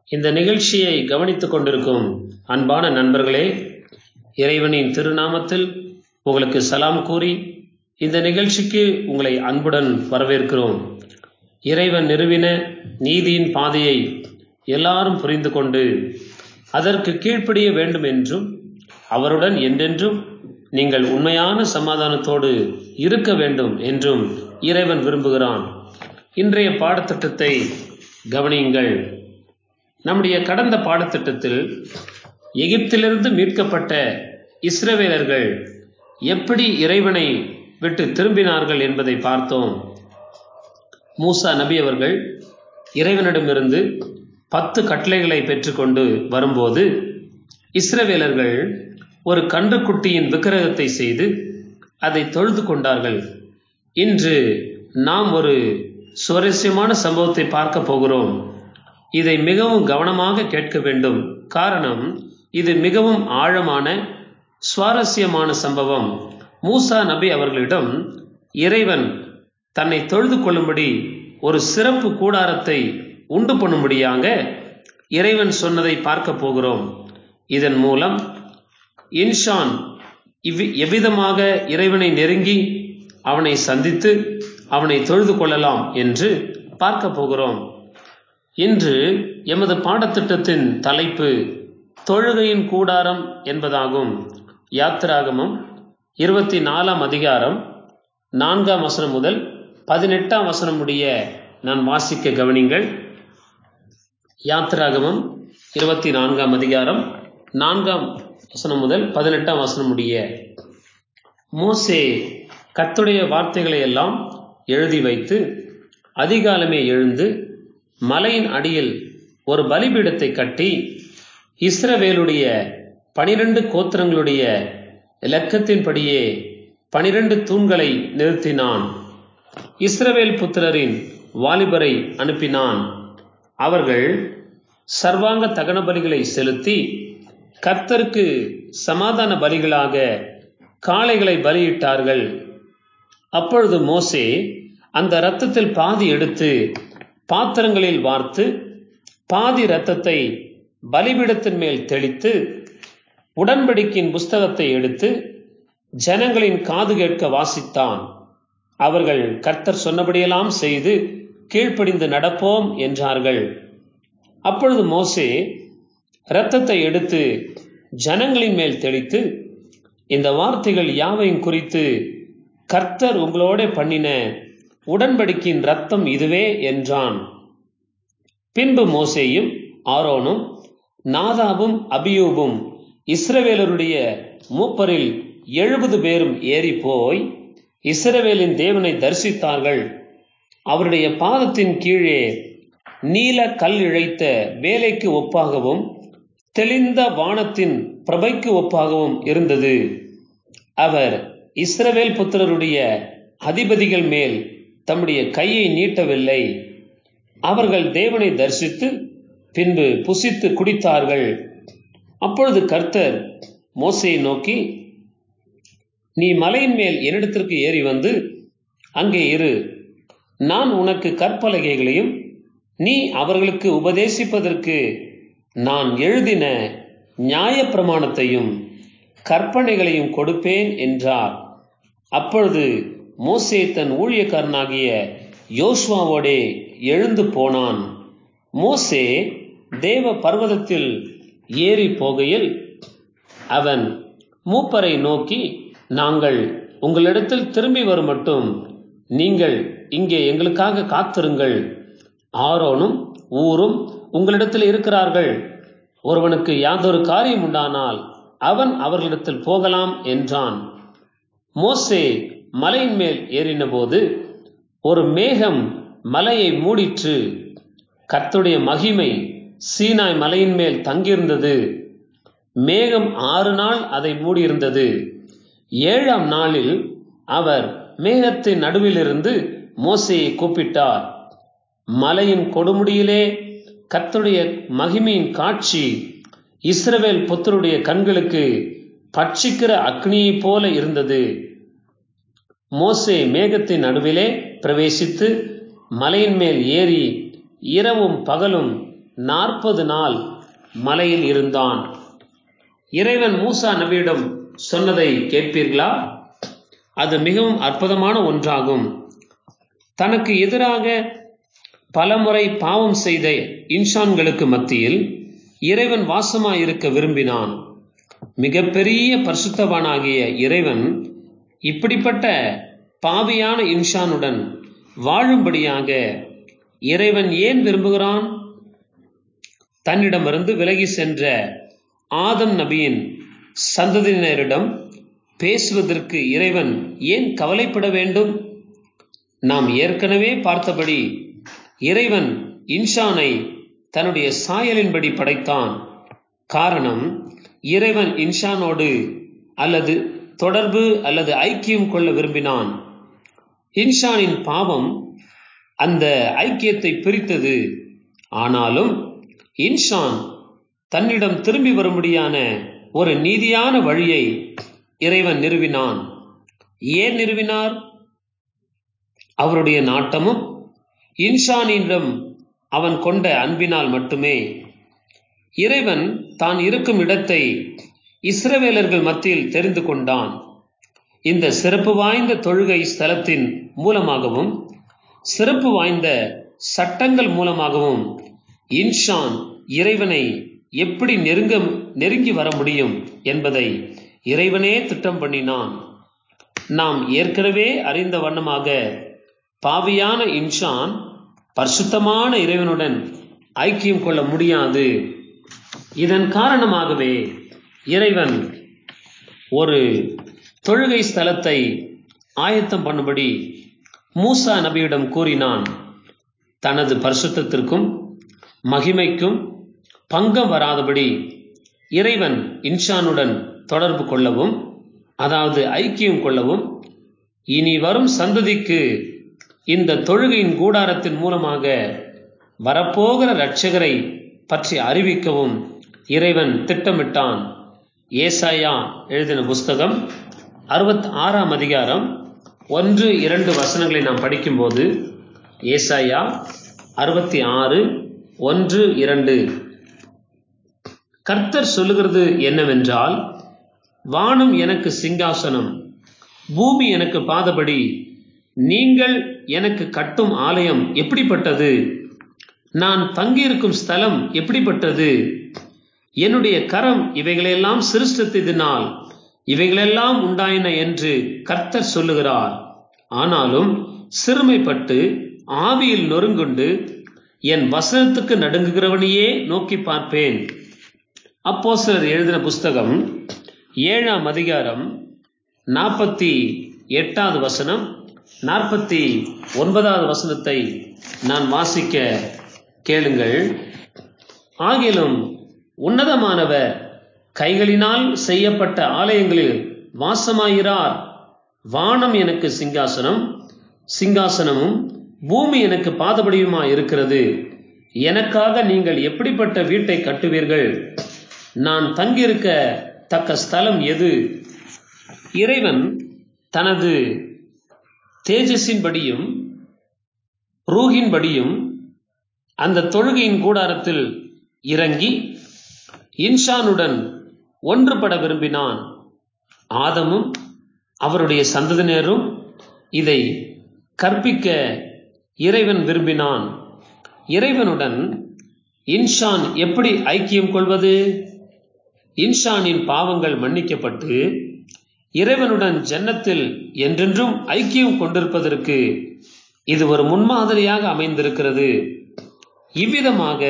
இந்த நிகழ்ச்சியை கவனித்துக் கொண்டிருக்கும் அன்பான நண்பர்களே இறைவனின் திருநாமத்தில் உங்களுக்கு சலாம் கூறி இந்த நிகழ்ச்சிக்கு உங்களை அன்புடன் வரவேற்கிறோம் இறைவன் நிறுவின நீதியின் பாதையை எல்லாரும் புரிந்து கொண்டு அதற்கு கீழ்ப்படிய வேண்டும் என்றும் அவருடன் என்றென்றும் நீங்கள் உண்மையான சமாதானத்தோடு இருக்க வேண்டும் என்றும் இறைவன் விரும்புகிறான் இன்றைய பாடத்திட்டத்தை கவனியுங்கள் நம்முடைய கடந்த பாடத்திட்டத்தில் எகிப்திலிருந்து மீட்கப்பட்ட இஸ்ரவேலர்கள் எப்படி இறைவனை விட்டு திரும்பினார்கள் என்பதை பார்த்தோம் மூசா நபி அவர்கள் இறைவனிடமிருந்து பத்து கட்டளைகளை பெற்றுக்கொண்டு வரும்போது இஸ்ரவேலர்கள் ஒரு கன்றுக்குட்டியின் விக்கிரகத்தை செய்து அதை தொழுது கொண்டார்கள் இன்று நாம் ஒரு சுவாரஸ்யமான சம்பவத்தை பார்க்க போகிறோம் இதை மிகவும் கவனமாக கேட்க வேண்டும் காரணம் இது மிகவும் ஆழமான சுவாரஸ்யமான சம்பவம் மூசா நபி அவர்களிடம் இறைவன் தன்னை தொழுது கொள்ளும்படி ஒரு சிறப்பு கூடாரத்தை உண்டு பண்ணும்படியாக இறைவன் சொன்னதை பார்க்க போகிறோம் இதன் மூலம் இன்ஷான் இவ் எவ்விதமாக இறைவனை நெருங்கி அவனை சந்தித்து அவனை தொழுது கொள்ளலாம் என்று பார்க்க போகிறோம் இன்று எமது பாடத்திட்டத்தின் தலைப்பு தொழுகையின் கூடாரம் என்பதாகும் யாத்திராகமம் இருபத்தி நாலாம் அதிகாரம் நான்காம் வசனம் முதல் பதினெட்டாம் வசனம் முடிய நான் வாசிக்க கவனிங்கள் யாத்திராகமம் இருபத்தி நான்காம் அதிகாரம் நான்காம் வசனம் முதல் பதினெட்டாம் வசனம் முடிய மோசே கத்துடைய வார்த்தைகளை எல்லாம் எழுதி வைத்து அதிகாலமே எழுந்து மலையின் அடியில் ஒரு பலிபீடத்தை கட்டி இஸ்ரவேலுடைய பனிரெண்டு கோத்திரங்களுடைய இலக்கத்தின்படியே பனிரெண்டு தூண்களை நிறுத்தினான் இஸ்ரவேல் புத்திரரின் வாலிபரை அனுப்பினான் அவர்கள் சர்வாங்க தகன பலிகளை செலுத்தி கர்த்தருக்கு சமாதான பலிகளாக காளைகளை பலியிட்டார்கள் அப்பொழுது மோசே அந்த இரத்தத்தில் பாதி எடுத்து பாத்திரங்களில் வார்த்து பாதி இரத்தத்தை பலிபீடத்தின் மேல் தெளித்து உடன்படிக்கையின் புஸ்தகத்தை எடுத்து ஜனங்களின் காது கேட்க வாசித்தான் அவர்கள் கர்த்தர் சொன்னபடியெல்லாம் செய்து கீழ்ப்படிந்து நடப்போம் என்றார்கள் அப்பொழுது மோசே இரத்தத்தை எடுத்து ஜனங்களின் மேல் தெளித்து இந்த வார்த்தைகள் யாவையும் குறித்து கர்த்தர் உங்களோட பண்ணின உடன்படிக்கையின் ரத்தம் இதுவே என்றான் பின்பு மோசேயும் ஆரோனும் நாதாவும் அபியூபும் இஸ்ரவேலருடைய மூப்பரில் எழுபது பேரும் ஏறி போய் இஸ்ரவேலின் தேவனை தரிசித்தார்கள் அவருடைய பாதத்தின் கீழே நீல கல் இழைத்த வேலைக்கு ஒப்பாகவும் தெளிந்த வானத்தின் பிரபைக்கு ஒப்பாகவும் இருந்தது அவர் இஸ்ரவேல் புத்திரருடைய அதிபதிகள் மேல் தம்முடைய கையை நீட்டவில்லை அவர்கள் தேவனை தரிசித்து பின்பு புசித்து குடித்தார்கள் அப்பொழுது கர்த்தர் மோசையை நோக்கி நீ மலையின் மேல் என்னிடத்திற்கு ஏறி வந்து அங்கே இரு நான் உனக்கு கற்பலகைகளையும் நீ அவர்களுக்கு உபதேசிப்பதற்கு நான் எழுதின நியாய பிரமாணத்தையும் கற்பனைகளையும் கொடுப்பேன் என்றார் அப்பொழுது மோசே தன் ஊழியக்காரனாகிய யோசுவாவோடே எழுந்து போனான் மோசே தேவ பர்வதத்தில் ஏறி போகையில் அவன் மூப்பரை நோக்கி நாங்கள் உங்களிடத்தில் திரும்பி வரும் மட்டும் நீங்கள் இங்கே எங்களுக்காக காத்திருங்கள் ஆரோனும் ஊரும் உங்களிடத்தில் இருக்கிறார்கள் ஒருவனுக்கு யாதொரு காரியம் உண்டானால் அவன் அவர்களிடத்தில் போகலாம் என்றான் மோசே மலையின் மேல் ஏறின போது ஒரு மேகம் மலையை மூடிற்று கர்த்துடைய மகிமை சீனாய் மலையின் மேல் தங்கியிருந்தது மேகம் ஆறு நாள் அதை மூடியிருந்தது ஏழாம் நாளில் அவர் மேகத்தின் நடுவிலிருந்து மோசையை கூப்பிட்டார் மலையின் கொடுமுடியிலே கர்த்தருடைய மகிமையின் காட்சி இஸ்ரவேல் புத்தருடைய கண்களுக்கு பட்சிக்கிற அக்னியைப் போல இருந்தது மோசே மேகத்தின் நடுவிலே பிரவேசித்து மலையின் மேல் ஏறி இரவும் பகலும் நாற்பது நாள் மலையில் இருந்தான் இறைவன் மூசா நபியிடம் சொன்னதை கேட்பீர்களா அது மிகவும் அற்புதமான ஒன்றாகும் தனக்கு எதிராக பலமுறை பாவம் செய்த இன்சான்களுக்கு மத்தியில் இறைவன் வாசமாயிருக்க விரும்பினான் மிகப்பெரிய பரிசுத்தவானாகிய இறைவன் இப்படிப்பட்ட பாவியான இன்சானுடன் வாழும்படியாக இறைவன் ஏன் விரும்புகிறான் தன்னிடமிருந்து விலகி சென்ற ஆதம் நபியின் சந்ததியினரிடம் பேசுவதற்கு இறைவன் ஏன் கவலைப்பட வேண்டும் நாம் ஏற்கனவே பார்த்தபடி இறைவன் இன்சானை தன்னுடைய சாயலின்படி படைத்தான் காரணம் இறைவன் இன்சானோடு அல்லது தொடர்பு அல்லது ஐக்கியம் கொள்ள விரும்பினான் இன்சானின் பாவம் அந்த ஐக்கியத்தை பிரித்தது ஆனாலும் இன்சான் தன்னிடம் திரும்பி வரும்படியான ஒரு நீதியான வழியை இறைவன் நிறுவினான் ஏன் நிறுவினார் அவருடைய நாட்டமும் இன்சானிடம் அவன் கொண்ட அன்பினால் மட்டுமே இறைவன் தான் இருக்கும் இடத்தை இஸ்ரவேலர்கள் மத்தியில் தெரிந்து கொண்டான் இந்த சிறப்பு வாய்ந்த தொழுகை ஸ்தலத்தின் மூலமாகவும் சிறப்பு வாய்ந்த சட்டங்கள் மூலமாகவும் இன்ஷான் இறைவனை எப்படி நெருங்க நெருங்கி வர முடியும் என்பதை இறைவனே திட்டம் பண்ணினான் நாம் ஏற்கனவே அறிந்த வண்ணமாக பாவியான இன்ஷான் பரிசுத்தமான இறைவனுடன் ஐக்கியம் கொள்ள முடியாது இதன் காரணமாகவே இறைவன் ஒரு தொழுகை ஸ்தலத்தை ஆயத்தம் பண்ணும்படி மூசா நபியிடம் கூறினான் தனது பரிசுத்தத்திற்கும் மகிமைக்கும் பங்கம் வராதபடி இறைவன் இன்ஷானுடன் தொடர்பு கொள்ளவும் அதாவது ஐக்கியம் கொள்ளவும் இனி வரும் சந்ததிக்கு இந்த தொழுகையின் கூடாரத்தின் மூலமாக வரப்போகிற இரட்சகரை பற்றி அறிவிக்கவும் இறைவன் திட்டமிட்டான் ஏசாயா எழுதின புஸ்தகம் அறுபத்தி ஆறாம் அதிகாரம் ஒன்று இரண்டு வசனங்களை நாம் படிக்கும்போது ஏசாயா அறுபத்தி ஆறு ஒன்று இரண்டு கர்த்தர் சொல்லுகிறது என்னவென்றால் வானம் எனக்கு சிங்காசனம் பூமி எனக்கு பாதபடி நீங்கள் எனக்கு கட்டும் ஆலயம் எப்படிப்பட்டது நான் தங்கியிருக்கும் ஸ்தலம் எப்படிப்பட்டது என்னுடைய கரம் இவைகளெல்லாம் சிருஷ்டித்ததினால் இவைகளெல்லாம் உண்டாயின என்று கர்த்தர் சொல்லுகிறார் ஆனாலும் சிறுமைப்பட்டு ஆவியில் நொறுங்குண்டு என் வசனத்துக்கு நடுங்குகிறவனையே நோக்கி பார்ப்பேன் அப்போ சிலர் எழுதின புஸ்தகம் ஏழாம் அதிகாரம் நாற்பத்தி எட்டாவது வசனம் நாற்பத்தி ஒன்பதாவது வசனத்தை நான் வாசிக்க கேளுங்கள் ஆகிலும் உன்னதமானவர் கைகளினால் செய்யப்பட்ட ஆலயங்களில் வாசமாயிரார் வானம் எனக்கு சிங்காசனம் சிங்காசனமும் பூமி எனக்கு பாதபடியுமா இருக்கிறது எனக்காக நீங்கள் எப்படிப்பட்ட வீட்டை கட்டுவீர்கள் நான் தங்கியிருக்க தக்க ஸ்தலம் எது இறைவன் தனது தேஜஸின்படியும் ரூஹின்படியும் அந்த தொழுகையின் கூடாரத்தில் இறங்கி இன்ஷானுடன் ஒன்றுபட விரும்பினான் ஆதமும் அவருடைய சந்ததியினரும் இதை கற்பிக்க இறைவன் விரும்பினான் இறைவனுடன் இன்ஷான் எப்படி ஐக்கியம் கொள்வது இன்ஷானின் பாவங்கள் மன்னிக்கப்பட்டு இறைவனுடன் ஜன்னத்தில் என்றென்றும் ஐக்கியம் கொண்டிருப்பதற்கு இது ஒரு முன்மாதிரியாக அமைந்திருக்கிறது இவ்விதமாக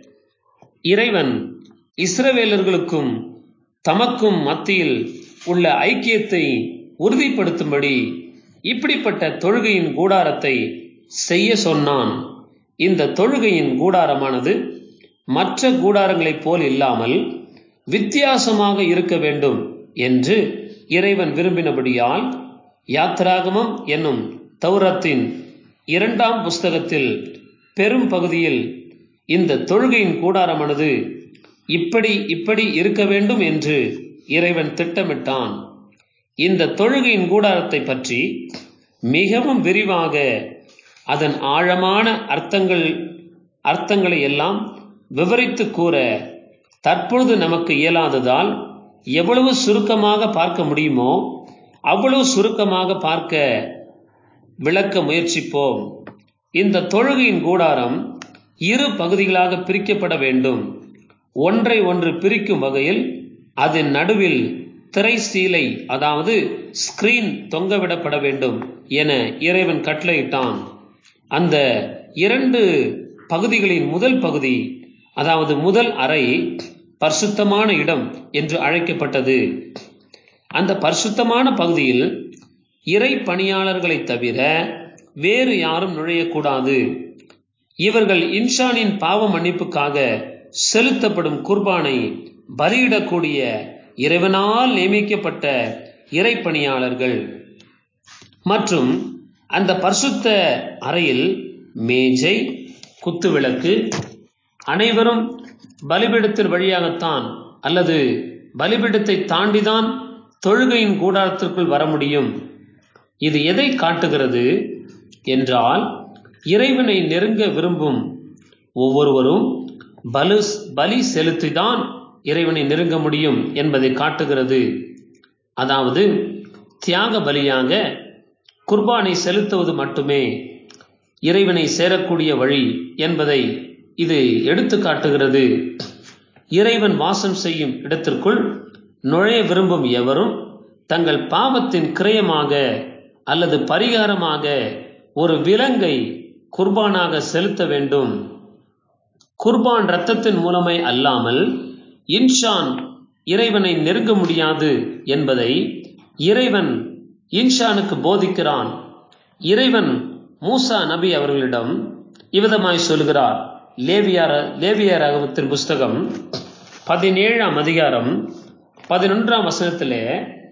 இறைவன் இஸ்ரவேலர்களுக்கும் தமக்கும் மத்தியில் உள்ள ஐக்கியத்தை உறுதிப்படுத்தும்படி இப்படிப்பட்ட தொழுகையின் கூடாரத்தை செய்ய சொன்னான் இந்த தொழுகையின் கூடாரமானது மற்ற கூடாரங்களைப் போல் இல்லாமல் வித்தியாசமாக இருக்க வேண்டும் என்று இறைவன் விரும்பினபடியால் யாத்ராகமம் என்னும் தௌரத்தின் இரண்டாம் புஸ்தகத்தில் பெரும் பகுதியில் இந்த தொழுகையின் கூடாரமானது இப்படி இப்படி இருக்க வேண்டும் என்று இறைவன் திட்டமிட்டான் இந்த தொழுகையின் கூடாரத்தை பற்றி மிகவும் விரிவாக அதன் ஆழமான அர்த்தங்கள் அர்த்தங்களை எல்லாம் விவரித்து கூற தற்பொழுது நமக்கு இயலாததால் எவ்வளவு சுருக்கமாக பார்க்க முடியுமோ அவ்வளவு சுருக்கமாக பார்க்க விளக்க முயற்சிப்போம் இந்த தொழுகையின் கூடாரம் இரு பகுதிகளாக பிரிக்கப்பட வேண்டும் ஒன்றை ஒன்று பிரிக்கும் வகையில் அதன் நடுவில் திரை சீலை அதாவது ஸ்கிரீன் தொங்கவிடப்பட வேண்டும் என இறைவன் கட்டளையிட்டான் அந்த இரண்டு பகுதிகளின் முதல் பகுதி அதாவது முதல் அறை பரிசுத்தமான இடம் என்று அழைக்கப்பட்டது அந்த பரிசுத்தமான பகுதியில் இறை பணியாளர்களை தவிர வேறு யாரும் நுழையக்கூடாது இவர்கள் இன்ஷானின் பாவ மன்னிப்புக்காக செலுத்தப்படும் குர்பானை பலியிடக்கூடிய இறைவனால் நியமிக்கப்பட்ட இறைப்பணியாளர்கள் மற்றும் அந்த பரிசுத்த அறையில் மேஜை குத்துவிளக்கு அனைவரும் பலிபீடத்தின் வழியாகத்தான் அல்லது பலிபீடத்தை தாண்டிதான் தொழுகையின் கூடாரத்திற்குள் வர முடியும் இது எதை காட்டுகிறது என்றால் இறைவனை நெருங்க விரும்பும் ஒவ்வொருவரும் பலு பலி செலுத்திதான் இறைவனை நெருங்க முடியும் என்பதை காட்டுகிறது அதாவது தியாக பலியாக குர்பானை செலுத்துவது மட்டுமே இறைவனை சேரக்கூடிய வழி என்பதை இது எடுத்து காட்டுகிறது இறைவன் வாசம் செய்யும் இடத்திற்குள் நுழைய விரும்பும் எவரும் தங்கள் பாவத்தின் கிரயமாக அல்லது பரிகாரமாக ஒரு விலங்கை குர்பானாக செலுத்த வேண்டும் குர்பான் இரத்தத்தின் மூலமே அல்லாமல் இன்ஷான் இறைவனை நெருங்க முடியாது என்பதை இறைவன் இன்ஷானுக்கு போதிக்கிறான் இறைவன் மூசா நபி அவர்களிடம் இவ்விதமாய் சொல்கிறார் லேவியார லேவிய ரகவத்தின் புஸ்தகம் பதினேழாம் அதிகாரம் பதினொன்றாம் வசனத்திலே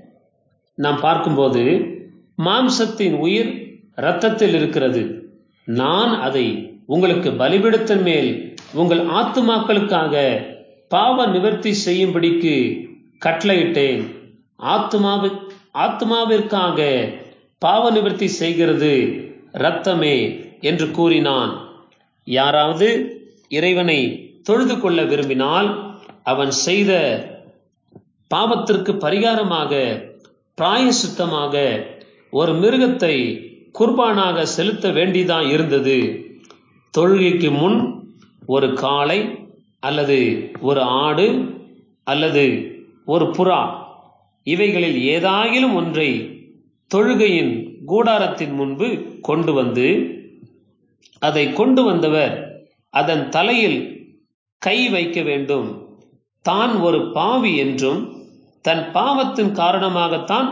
நாம் பார்க்கும்போது மாம்சத்தின் உயிர் இரத்தத்தில் இருக்கிறது நான் அதை உங்களுக்கு பலிபிடத்தின் மேல் உங்கள் ஆத்துமாக்களுக்காக பாவ நிவர்த்தி செய்யும்படிக்கு கட்டளையிட்டேன் ஆத்மாவு ஆத்மாவிற்காக பாவ நிவர்த்தி செய்கிறது இரத்தமே என்று கூறினான் யாராவது இறைவனை தொழுது கொள்ள விரும்பினால் அவன் செய்த பாவத்திற்கு பரிகாரமாக பிராயசுத்தமாக ஒரு மிருகத்தை குர்பானாக செலுத்த வேண்டியதா இருந்தது தொழுகைக்கு முன் ஒரு காளை அல்லது ஒரு ஆடு அல்லது ஒரு புறா இவைகளில் ஏதாயிலும் ஒன்றை தொழுகையின் கூடாரத்தின் முன்பு கொண்டு வந்து அதை கொண்டு வந்தவர் அதன் தலையில் கை வைக்க வேண்டும் தான் ஒரு பாவி என்றும் தன் பாவத்தின் காரணமாகத்தான்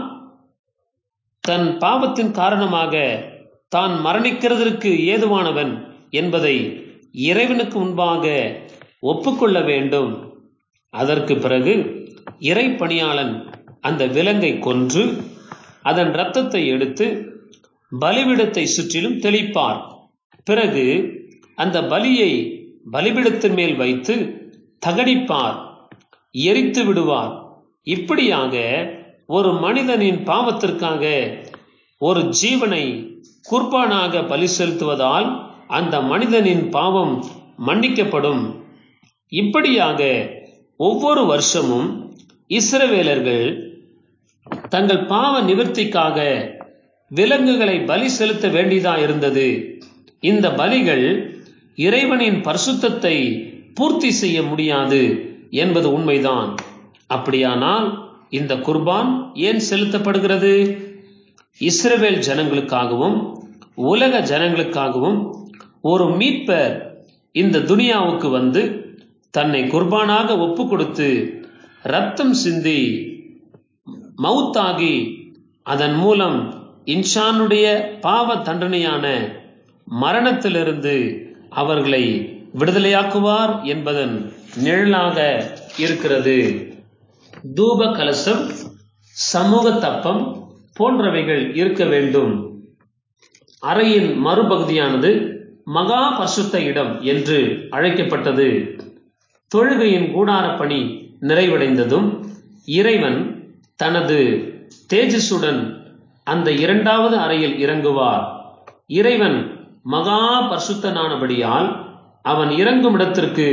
தன் பாவத்தின் காரணமாக தான் மரணிக்கிறதற்கு ஏதுவானவன் என்பதை இறைவனுக்கு முன்பாக ஒப்புக்கொள்ள வேண்டும் அதற்கு பிறகு இறை பணியாளன் அந்த விலங்கை கொன்று அதன் இரத்தத்தை எடுத்து பலிபிடத்தை சுற்றிலும் தெளிப்பார் பிறகு அந்த பலியை பலிபிடத்தின் மேல் வைத்து தகடிப்பார் எரித்து விடுவார் இப்படியாக ஒரு மனிதனின் பாவத்திற்காக ஒரு ஜீவனை குர்பானாக பலி செலுத்துவதால் அந்த மனிதனின் பாவம் மன்னிக்கப்படும் இப்படியாக ஒவ்வொரு வருஷமும் இஸ்ரவேலர்கள் தங்கள் பாவ நிவர்த்திக்காக விலங்குகளை பலி செலுத்த வேண்டியதா இருந்தது இந்த பலிகள் இறைவனின் பரிசுத்தத்தை பூர்த்தி செய்ய முடியாது என்பது உண்மைதான் அப்படியானால் இந்த குர்பான் ஏன் செலுத்தப்படுகிறது இஸ்ரவேல் ஜனங்களுக்காகவும் உலக ஜனங்களுக்காகவும் ஒரு மீட்பர் இந்த துனியாவுக்கு வந்து தன்னை குர்பானாக ஒப்பு கொடுத்து ரத்தம் சிந்தி மவுத்தாகி அதன் மூலம் இன்ஷானுடைய பாவ தண்டனையான மரணத்திலிருந்து அவர்களை விடுதலையாக்குவார் என்பதன் நிழலாக இருக்கிறது தூப கலசம் சமூக தப்பம் போன்றவைகள் இருக்க வேண்டும் அறையின் மறுபகுதியானது மகா பரிசுத்த இடம் என்று அழைக்கப்பட்டது தொழுகையின் கூடார பணி நிறைவடைந்ததும் இறைவன் தனது தேஜஸுடன் அந்த இரண்டாவது அறையில் இறங்குவார் இறைவன் மகா பரிசுத்தனானபடியால் அவன் இறங்கும் இடத்திற்கு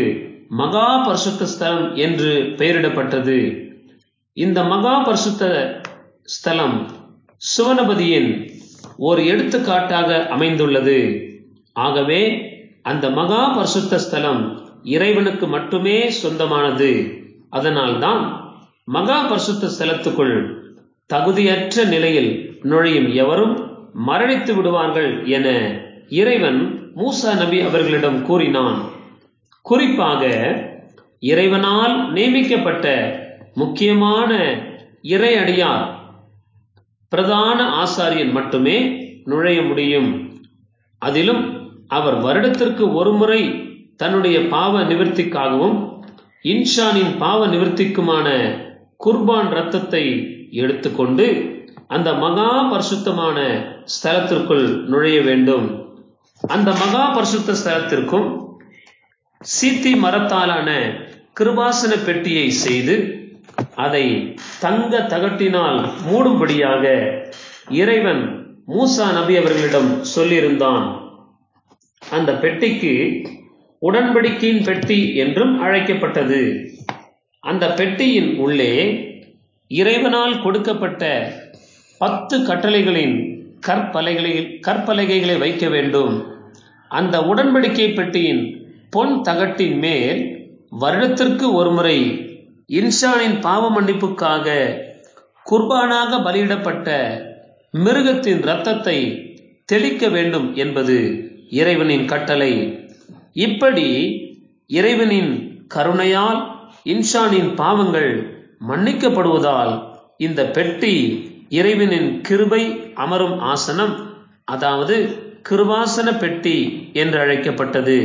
மகா பரிசுத்த ஸ்தலம் என்று பெயரிடப்பட்டது இந்த மகா பரிசுத்த ஸ்தலம் சுவனபதியின் ஒரு எடுத்துக்காட்டாக அமைந்துள்ளது ஆகவே அந்த மகா பரிசுத்த ஸ்தலம் இறைவனுக்கு மட்டுமே சொந்தமானது அதனால்தான் மகா பரிசுத்த ஸ்தலத்துக்குள் தகுதியற்ற நிலையில் நுழையும் எவரும் மரணித்து விடுவார்கள் என இறைவன் மூசா நபி அவர்களிடம் கூறினான் குறிப்பாக இறைவனால் நியமிக்கப்பட்ட முக்கியமான இறை அடியார் பிரதான ஆசாரியன் மட்டுமே நுழைய முடியும் அதிலும் அவர் வருடத்திற்கு ஒருமுறை தன்னுடைய பாவ நிவர்த்திக்காகவும் இன்ஷானின் பாவ நிவர்த்திக்குமான குர்பான் ரத்தத்தை எடுத்துக்கொண்டு அந்த மகா பரிசுத்தமான ஸ்தலத்திற்குள் நுழைய வேண்டும் அந்த மகா பரிசுத்த ஸ்தலத்திற்கும் சீத்தி மரத்தாலான கிருபாசன பெட்டியை செய்து அதை தங்க தகட்டினால் மூடும்படியாக இறைவன் மூசா நபி அவர்களிடம் சொல்லியிருந்தான் அந்த பெட்டிக்கு உடன்படிக்கையின் பெட்டி என்றும் அழைக்கப்பட்டது அந்த பெட்டியின் உள்ளே இறைவனால் கொடுக்கப்பட்ட பத்து கட்டளைகளின் கற்பலகைகளில் கற்பலகைகளை வைக்க வேண்டும் அந்த உடன்படிக்கை பெட்டியின் பொன் தகட்டின் மேல் வருடத்திற்கு ஒருமுறை இன்சானின் பாவ மன்னிப்புக்காக குர்பானாக பலியிடப்பட்ட மிருகத்தின் இரத்தத்தை தெளிக்க வேண்டும் என்பது இறைவனின் கட்டளை இப்படி இறைவனின் கருணையால் இன்சானின் பாவங்கள் மன்னிக்கப்படுவதால் இந்த பெட்டி இறைவனின் கிருபை அமரும் ஆசனம் அதாவது கிருபாசன பெட்டி என்று அழைக்கப்பட்டது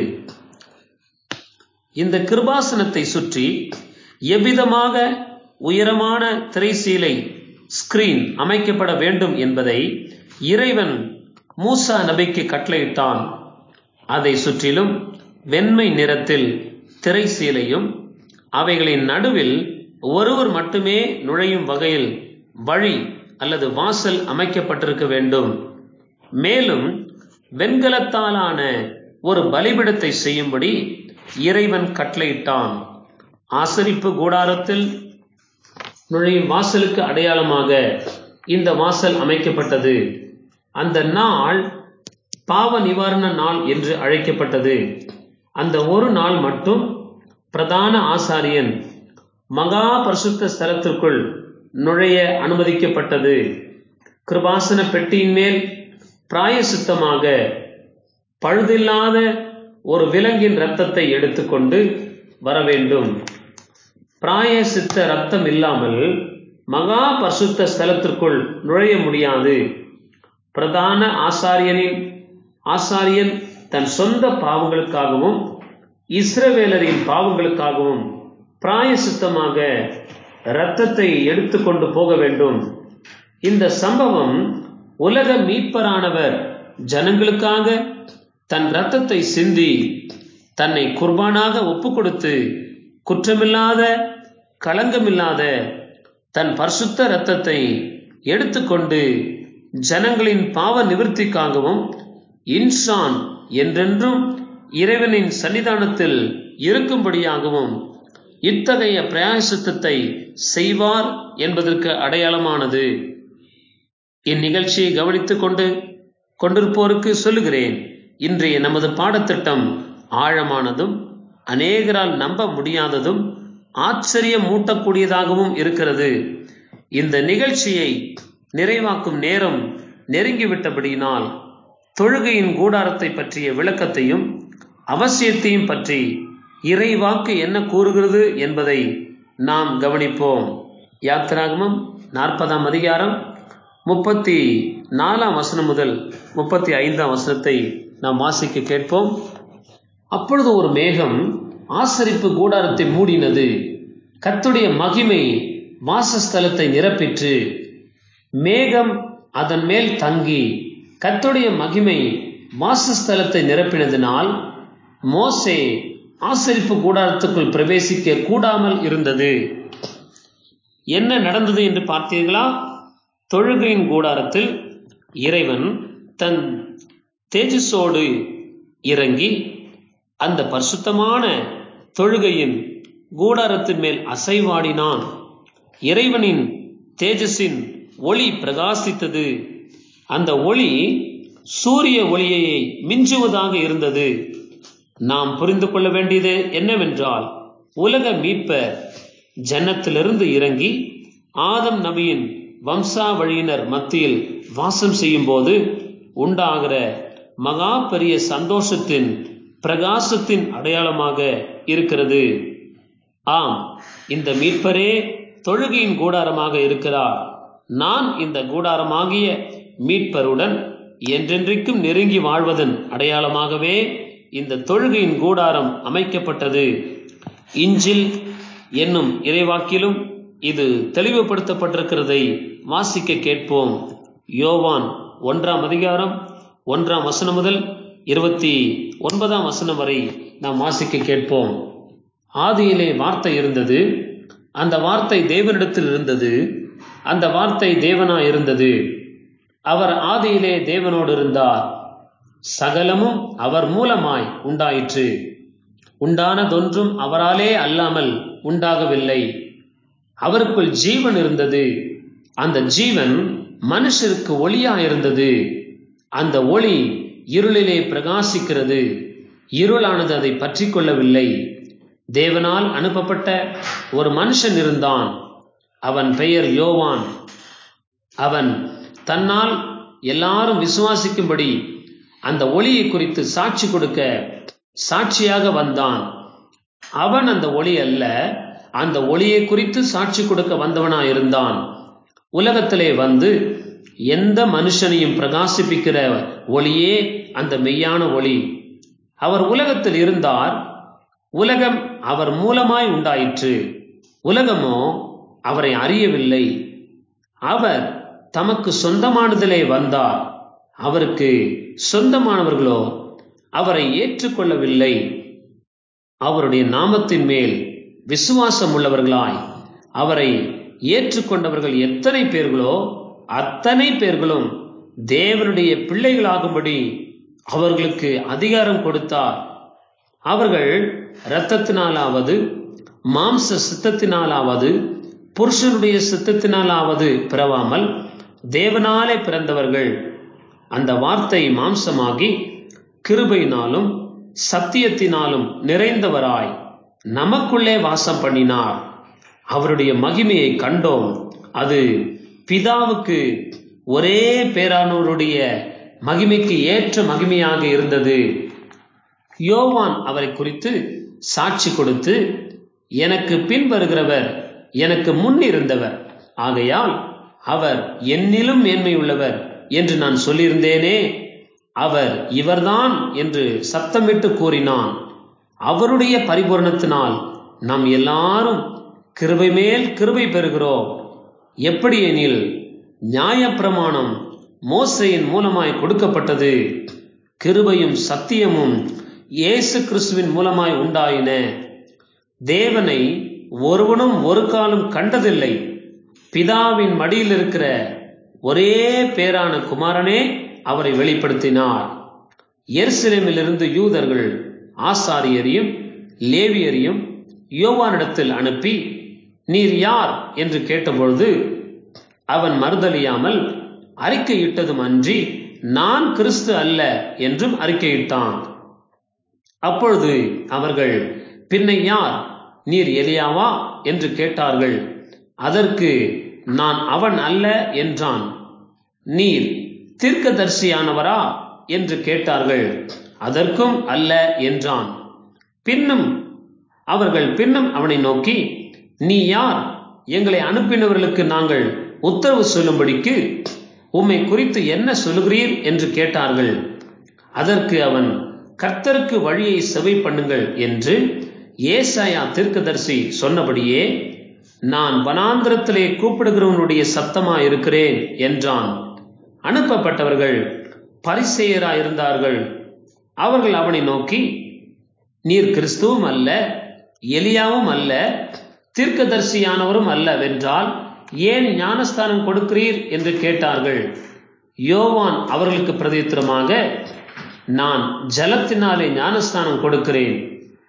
இந்த கிருபாசனத்தை சுற்றி எவ்விதமாக உயரமான திரைசீலை ஸ்கிரீன் அமைக்கப்பட வேண்டும் என்பதை இறைவன் மூசா நபிக்கு கட்டளையிட்டான் அதை சுற்றிலும் வெண்மை நிறத்தில் திரைசீலையும் அவைகளின் நடுவில் ஒருவர் மட்டுமே நுழையும் வகையில் வழி அல்லது வாசல் அமைக்கப்பட்டிருக்க வேண்டும் மேலும் வெண்கலத்தாலான ஒரு பலிபிடத்தை செய்யும்படி இறைவன் கட்டளையிட்டான் ஆசரிப்பு கூடாரத்தில் நுழையும் வாசலுக்கு அடையாளமாக இந்த வாசல் அமைக்கப்பட்டது அந்த நாள் பாவ நிவாரண நாள் என்று அழைக்கப்பட்டது அந்த ஒரு நாள் மட்டும் பிரதான ஆசாரியன் மகா பரிசுத்த ஸ்தலத்திற்குள் நுழைய அனுமதிக்கப்பட்டது கிருபாசன பெட்டியின் மேல் பிராயசித்தமாக பழுதில்லாத ஒரு விலங்கின் இரத்தத்தை எடுத்துக்கொண்டு வர வேண்டும் பிராயசித்த ரத்தம் இல்லாமல் மகா பரிசுத்த ஸ்தலத்திற்குள் நுழைய முடியாது பிரதான ஆசாரியனின் ஆசாரியன் தன் சொந்த பாவங்களுக்காகவும் இஸ்ரவேலரின் பாவங்களுக்காகவும் பிராயசித்தமாக இரத்தத்தை எடுத்துக்கொண்டு போக வேண்டும் இந்த சம்பவம் உலக மீட்பரானவர் ஜனங்களுக்காக தன் இரத்தத்தை சிந்தி தன்னை குர்பானாக ஒப்பு கொடுத்து குற்றமில்லாத களங்கமில்லாத தன் பரிசுத்த இரத்தத்தை எடுத்துக்கொண்டு ஜனங்களின் பாவ நிவர்த்திக்காகவும் இன்சான் என்றென்றும் இறைவனின் சன்னிதானத்தில் இருக்கும்படியாகவும் இத்தகைய பிரயாசத்தத்தை செய்வார் என்பதற்கு அடையாளமானது இந்நிகழ்ச்சியை கவனித்துக் கொண்டு கொண்டிருப்போருக்கு சொல்லுகிறேன் இன்றைய நமது பாடத்திட்டம் ஆழமானதும் அநேகரால் நம்ப முடியாததும் ஆச்சரியம் மூட்டக்கூடியதாகவும் இருக்கிறது இந்த நிகழ்ச்சியை நிறைவாக்கும் நேரம் நெருங்கிவிட்டபடியினால் தொழுகையின் கூடாரத்தை பற்றிய விளக்கத்தையும் அவசியத்தையும் பற்றி இறைவாக்கு என்ன கூறுகிறது என்பதை நாம் கவனிப்போம் யாத்திராகமம் நாற்பதாம் அதிகாரம் முப்பத்தி நாலாம் வசனம் முதல் முப்பத்தி ஐந்தாம் வசனத்தை நாம் வாசிக்க கேட்போம் அப்பொழுது ஒரு மேகம் ஆசரிப்பு கூடாரத்தை மூடினது கத்துடைய மகிமை வாசஸ்தலத்தை நிரப்பிற்று மேகம் அதன் மேல் தங்கி கத்துடைய மகிமை வாசஸ்தலத்தை நிரப்பினதினால் மோசே ஆசரிப்பு கூடாரத்துக்குள் பிரவேசிக்க கூடாமல் இருந்தது என்ன நடந்தது என்று பார்த்தீர்களா தொழுகையின் கூடாரத்தில் இறைவன் தன் தேஜஸோடு இறங்கி அந்த பரிசுத்தமான தொழுகையின் கூடாரத்தின் மேல் அசைவாடினான் இறைவனின் தேஜஸின் ஒளி பிரகாசித்தது அந்த ஒளி சூரிய ஒளியை மிஞ்சுவதாக இருந்தது நாம் புரிந்து கொள்ள வேண்டியது என்னவென்றால் உலக மீட்பர் ஜன்னத்திலிருந்து இறங்கி ஆதம் நபியின் வம்சாவழியினர் மத்தியில் வாசம் செய்யும் போது உண்டாகிற மகா பெரிய சந்தோஷத்தின் பிரகாசத்தின் அடையாளமாக இருக்கிறது ஆம் இந்த மீட்பரே தொழுகையின் கூடாரமாக இருக்கிறார் நான் இந்த கூடாரமாகிய மீட்பருடன் என்றென்றைக்கும் நெருங்கி வாழ்வதன் அடையாளமாகவே இந்த தொழுகையின் கூடாரம் அமைக்கப்பட்டது இஞ்சில் என்னும் இறைவாக்கிலும் இது தெளிவுபடுத்தப்பட்டிருக்கிறதை வாசிக்க கேட்போம் யோவான் ஒன்றாம் அதிகாரம் ஒன்றாம் வசனம் முதல் இருபத்தி ஒன்பதாம் வசனம் வரை நாம் வாசிக்க கேட்போம் ஆதியிலே வார்த்தை இருந்தது அந்த வார்த்தை தேவனிடத்தில் இருந்தது அந்த வார்த்தை தேவனா இருந்தது அவர் ஆதியிலே தேவனோடு இருந்தார் சகலமும் அவர் மூலமாய் உண்டாயிற்று உண்டானதொன்றும் அவராலே அல்லாமல் உண்டாகவில்லை அவருக்குள் ஜீவன் இருந்தது அந்த ஜீவன் மனுஷருக்கு ஒளியா இருந்தது அந்த ஒளி இருளிலே பிரகாசிக்கிறது இருளானது அதை பற்றி கொள்ளவில்லை தேவனால் அனுப்பப்பட்ட ஒரு மனுஷன் இருந்தான் அவன் பெயர் யோவான் அவன் தன்னால் எல்லாரும் விசுவாசிக்கும்படி அந்த ஒளியை குறித்து சாட்சி கொடுக்க சாட்சியாக வந்தான் அவன் அந்த ஒளி அல்ல அந்த ஒளியை குறித்து சாட்சி கொடுக்க வந்தவனா இருந்தான் உலகத்திலே வந்து எந்த மனுஷனையும் பிரகாசிப்பிக்கிற ஒளியே அந்த மெய்யான ஒளி அவர் உலகத்தில் இருந்தார் உலகம் அவர் மூலமாய் உண்டாயிற்று உலகமோ அவரை அறியவில்லை அவர் தமக்கு சொந்தமானதிலே வந்தார் அவருக்கு சொந்தமானவர்களோ அவரை ஏற்றுக்கொள்ளவில்லை அவருடைய நாமத்தின் மேல் விசுவாசம் உள்ளவர்களாய் அவரை ஏற்றுக்கொண்டவர்கள் எத்தனை பேர்களோ அத்தனை பேர்களும் தேவனுடைய பிள்ளைகளாகும்படி அவர்களுக்கு அதிகாரம் கொடுத்தார் அவர்கள் இரத்தத்தினாலாவது மாம்ச சித்தத்தினாலாவது புருஷனுடைய சித்தத்தினாலாவது பிறவாமல் தேவனாலே பிறந்தவர்கள் அந்த வார்த்தை மாம்சமாகி கிருபையினாலும் சத்தியத்தினாலும் நிறைந்தவராய் நமக்குள்ளே வாசம் பண்ணினார் அவருடைய மகிமையை கண்டோம் அது பிதாவுக்கு ஒரே பேரானோருடைய மகிமைக்கு ஏற்ற மகிமையாக இருந்தது யோவான் அவரை குறித்து சாட்சி கொடுத்து எனக்கு பின் வருகிறவர் எனக்கு முன் இருந்தவர் ஆகையால் அவர் என்னிலும் மேன்மையுள்ளவர் என்று நான் சொல்லியிருந்தேனே அவர் இவர்தான் என்று சத்தமிட்டு கூறினான் அவருடைய பரிபூரணத்தினால் நாம் எல்லாரும் கிருபை மேல் கிருபை பெறுகிறோம் எப்படி எனில் நியாயப்பிரமாணம் மோசையின் மூலமாய் கொடுக்கப்பட்டது கிருபையும் சத்தியமும் இயேசு கிறிஸ்துவின் மூலமாய் உண்டாயின தேவனை ஒருவனும் ஒரு காலம் கண்டதில்லை பிதாவின் மடியில் இருக்கிற ஒரே பேரான குமாரனே அவரை வெளிப்படுத்தினார் எருசலேமிலிருந்து யூதர்கள் ஆசாரியரையும் லேவியரையும் யோவானிடத்தில் அனுப்பி நீர் யார் என்று கேட்டபொழுது அவன் மறுதலியாமல் அறிக்கையிட்டதும் அன்றி நான் கிறிஸ்து அல்ல என்றும் அறிக்கையிட்டான் அப்பொழுது அவர்கள் பின்னை யார் நீர் எலியாவா என்று கேட்டார்கள் அதற்கு நான் அவன் அல்ல என்றான் நீர் தீர்க்கதரிசியானவரா என்று கேட்டார்கள் அதற்கும் அல்ல என்றான் பின்னும் அவர்கள் பின்னும் அவனை நோக்கி நீ யார் எங்களை அனுப்பினவர்களுக்கு நாங்கள் உத்தரவு சொல்லும்படிக்கு உம்மை குறித்து என்ன சொல்லுகிறீர் என்று கேட்டார்கள் அதற்கு அவன் கர்த்தருக்கு வழியை செவை பண்ணுங்கள் என்று ஏசாயா தீர்க்கதரிசி சொன்னபடியே நான் வனாந்திரத்திலே கூப்பிடுகிறவனுடைய சத்தமா இருக்கிறேன் என்றான் அனுப்பப்பட்டவர்கள் பரிசெயரா இருந்தார்கள் அவர்கள் அவனை நோக்கி நீர் கிறிஸ்துவும் அல்ல எலியாவும் அல்ல தீர்க்கதரிசியானவரும் அல்ல வென்றால் ஏன் ஞானஸ்தானம் கொடுக்கிறீர் என்று கேட்டார்கள் யோவான் அவர்களுக்கு பிரதித்திரமாக நான் ஜலத்தினாலே ஞானஸ்தானம் கொடுக்கிறேன்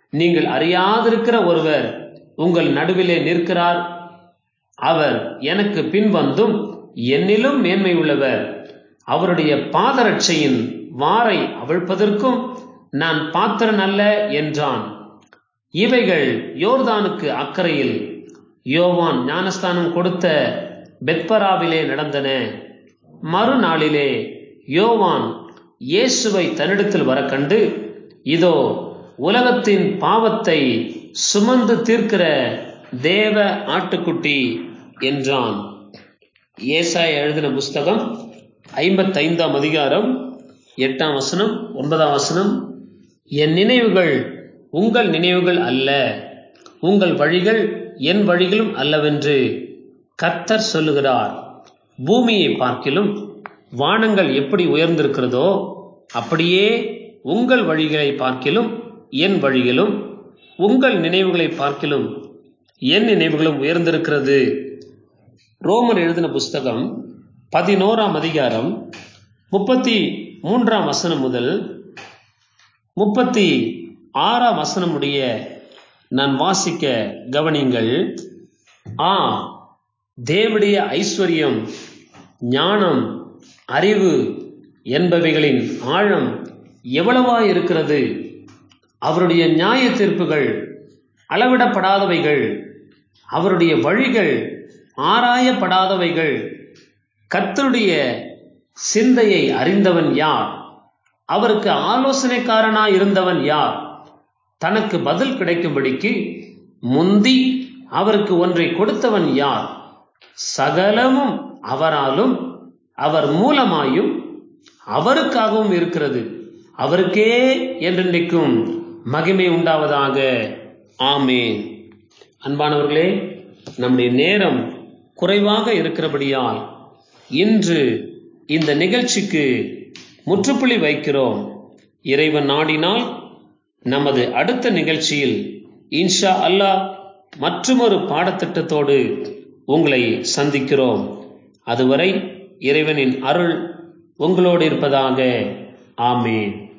நீங்கள் அறியாதிருக்கிற ஒருவர் உங்கள் நடுவிலே நிற்கிறார் அவர் எனக்கு பின்வந்தும் என்னிலும் மேன்மை உள்ளவர் அவருடைய பாதரட்சையின் வாரை அவிழ்ப்பதற்கும் நான் பாத்திரன் அல்ல என்றான் இவைகள் யோர்தானுக்கு அக்கறையில் யோவான் ஞானஸ்தானம் கொடுத்த பெத்பராவிலே நடந்தன மறுநாளிலே யோவான் இயேசுவை தன்னிடத்தில் வர கண்டு இதோ உலகத்தின் பாவத்தை சுமந்து தீர்க்கிற தேவ ஆட்டுக்குட்டி என்றான் ஏசாய் எழுதின புஸ்தகம் ஐம்பத்தைந்தாம் அதிகாரம் எட்டாம் வசனம் ஒன்பதாம் வசனம் என் நினைவுகள் உங்கள் நினைவுகள் அல்ல உங்கள் வழிகள் என் வழிகளும் அல்லவென்று கர்த்தர் சொல்லுகிறார் பூமியை பார்க்கிலும் வானங்கள் எப்படி உயர்ந்திருக்கிறதோ அப்படியே உங்கள் வழிகளை பார்க்கிலும் என் வழிகளும் உங்கள் நினைவுகளை பார்க்கிலும் என் நினைவுகளும் உயர்ந்திருக்கிறது ரோமர் எழுதின புஸ்தகம் பதினோராம் அதிகாரம் முப்பத்தி மூன்றாம் வசனம் முதல் முப்பத்தி ஆறாம் வசனம் உடைய நான் வாசிக்க கவனிங்கள் ஆ தேவடைய ஐஸ்வர்யம் ஞானம் அறிவு என்பவைகளின் ஆழம் எவ்வளவா இருக்கிறது அவருடைய நியாய தீர்ப்புகள் அளவிடப்படாதவைகள் அவருடைய வழிகள் ஆராயப்படாதவைகள் கர்த்தருடைய சிந்தையை அறிந்தவன் யார் அவருக்கு ஆலோசனைக்காரனாய் இருந்தவன் யார் தனக்கு பதில் கிடைக்கும்படிக்கு முந்தி அவருக்கு ஒன்றை கொடுத்தவன் யார் சகலமும் அவராலும் அவர் மூலமாயும் அவருக்காகவும் இருக்கிறது அவருக்கே என்றென்றைக்கும் மகிமை உண்டாவதாக ஆமே அன்பானவர்களே நம்முடைய நேரம் குறைவாக இருக்கிறபடியால் இன்று இந்த நிகழ்ச்சிக்கு முற்றுப்புள்ளி வைக்கிறோம் இறைவன் நாடினால் நமது அடுத்த நிகழ்ச்சியில் இன்ஷா அல்லாஹ் மற்றுமொரு பாடத்திட்டத்தோடு உங்களை சந்திக்கிறோம் அதுவரை இறைவனின் அருள் உங்களோடு இருப்பதாக ஆமேன்